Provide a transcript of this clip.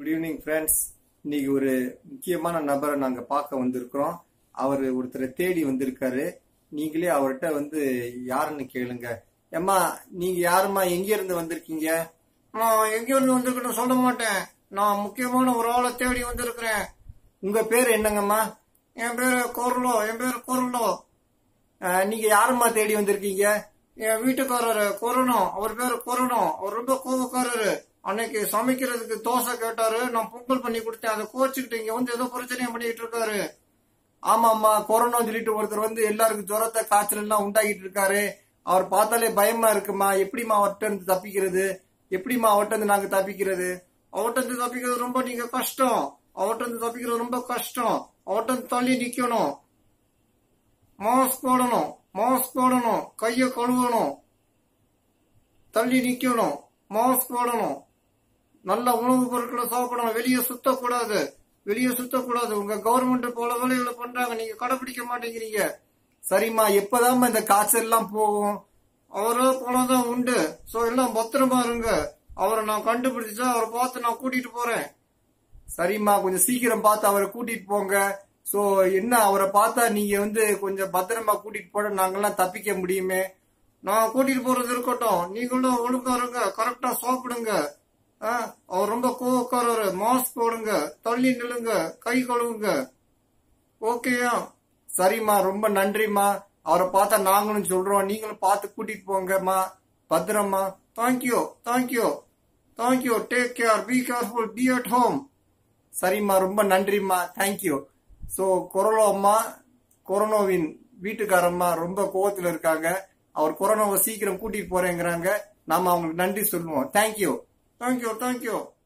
good evening friends இன்னைக்கு ஒரு முக்கியமான நபரை நாங்க பார்க்க வந்திருக்கிறோம் அவர் ஒருத்தரை தேடி வந்திருக்காரு நீங்களே அவர்கிட்ட வந்து யாருன்னு கேளுங்க ஏம்மா நீங்க யாரும்மா எங்க இருந்து வந்திருக்கீங்க நான் எங்க இருந்து வந்திருக்கேன்னு சொல்ல மாட்டேன் நான் முக்கியமான ஒரு ஆளை தேடி வந்திருக்கிறேன் உங்க பேர் என்னங்கம்மா என் பேரு கொரலோ என் பேரு கொரலோ அஹ், நீங்க யாரும்மா தேடி வந்திருக்கீங்க என் வீட்டுக்காரரு கொரணும் அவர் பேரு கொரணும் அவர் ரொம்ப கோபக்காரரு அன்னைக்கு சமைக்கிறதுக்கு தோசை கேட்டாரு நான் பொங்கல் பண்ணி கொடுத்தேன் அதை கோச்சுக்கிட்டு இங்க வந்து ஏதோ பிரச்சனையும் பண்ணிட்டு இருக்காரு ஆமாம்மா கொரோனா சொல்லிட்டு ஒருத்தர் வந்து எல்லாருக்கும் ஜுரத்தை காய்ச்சல் எல்லாம் உண்டாக்கிட்டு இருக்காரு அவர் பார்த்தாலே பயமா இருக்குமா எப்படிம்மா அவர்கிட்ட இருந்து தப்பிக்கிறது எப்படிம்மா அவர்கிட்ட இருந்து நாங்க தப்பிக்கிறது அவர்கிட்ட இருந்து தப்பிக்கிறது ரொம்ப நீங்க கஷ்டம் அவர்கிட்ட இருந்து தப்பிக்கிறது ரொம்ப கஷ்டம் அவர்கிட்ட இருந்து தள்ளி நிக்கணும் மாஸ்க் போடணும் மாஸ்க் போடணும் கைய கழுவணும் தள்ளி நிக்கணும் மாஸ்க் போடணும் நல்ல உணவுப் பொருட்களை சாப்பிடணும் வெளியே சுத்தக்கூடாது வெளியே சுத்தக்கூடாது உங்க கவர்மெண்ட் போல வேலைகளை பண்றாங்க நீங்க கடைபிடிக்க மாட்டேங்கிறீங்க சரிம்மா எப்பதாம்மா இந்த காய்ச்சல் எல்லாம் போகும் அவரே போலதான் உண்டு சோ எல்லாம் பத்திரமா இருங்க அவரை நான் கண்டுபிடிச்சா அவரை பார்த்து நான் கூட்டிட்டு போறேன் சரிம்மா கொஞ்சம் சீக்கிரம் பார்த்து அவரை கூட்டிட்டு போங்க சோ என்ன அவரை பார்த்தா நீங்க வந்து கொஞ்சம் பத்திரமா கூட்டிட்டு போட நாங்கெல்லாம் தப்பிக்க முடியுமே நான் கூட்டிட்டு போறது இருக்கட்டும் நீங்களும் ஒழுங்கா இருங்க கரெக்டா சாப்பிடுங்க ஆ, அவர் ரொம்ப கோவக்காரரு மாஸ்க் போடுங்க தள்ளி நில்லுங்க கை கழுவுங்க ஓகேயா சரிம்மா ரொம்ப நன்றிம்மா அவரை பார்த்தா நாங்களும் சொல்றோம் நீங்களும் பார்த்து கூட்டிட்டு போங்கம்மா பத்திரமா thank you thank you thank you take care be careful be at home சரிம்மா ரொம்ப நன்றிம்மா தேங்க்யூ ஸோ கொரோனா அம்மா கொரோனாவின் வீட்டுக்காரம்மா ரொம்ப கோவத்துல இருக்காங்க அவர் கொரோனாவை சீக்கிரம் கூட்டிட்டு போறேங்கிறாங்க நாம அவங்களுக்கு நன்றி சொல்லுவோம் தேங்க்யூ தேங்க்யூ தேங்க்யூ